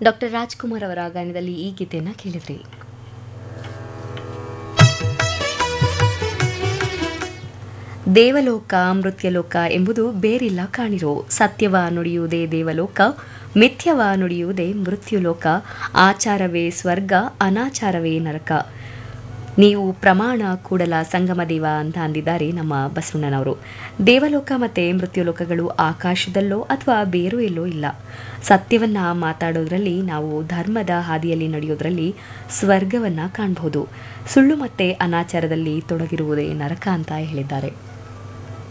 doctor Rajkumar ಅವರ ಗಾಯನದಲ್ಲಿ ಈ ಗೀತೆಯನ್ನು ಕೇಳಿದ್ರಿ ದೇವಲೋಕ ಮೃತ್ಯಲೋಕ ಎಂಬುದು ಬೇರಿಲ್ಲ ಕಾಣಿರೋ ಸತ್ಯವ ನುಡಿಯುವುದೇ ದೇವಲೋಕ ಮಿಥ್ಯವ ನುಡಿಯುವುದೇ ಮೃತ್ಯುಲೋಕ ಆಚಾರವೇ ಸ್ವರ್ಗ ಅನಾಚಾರವೇ ನರಕ ನೀವು ಪ್ರಮಾಣ ಕೂಡಲ ಸಂಗಮ ದೇವ ಅಂತ ಅಂದಿದ್ದಾರೆ ನಮ್ಮ ಬಸವಣ್ಣನವರು ದೇವಲೋಕ ಮತ್ತು ಮೃತ್ಯುಲೋಕಗಳು ಆಕಾಶದಲ್ಲೋ ಅಥವಾ ಬೇರು ಎಲ್ಲೋ ಇಲ್ಲ ಸತ್ಯವನ್ನ ಮಾತಾಡೋದ್ರಲ್ಲಿ ನಾವು ಧರ್ಮದ ಹಾದಿಯಲ್ಲಿ ನಡೆಯೋದ್ರಲ್ಲಿ ಸ್ವರ್ಗವನ್ನ ಕಾಣಬಹುದು ಸುಳ್ಳು ಮತ್ತೆ ಅನಾಚಾರದಲ್ಲಿ ತೊಡಗಿರುವುದೇ ನರಕ ಅಂತ ಹೇಳಿದ್ದಾರೆ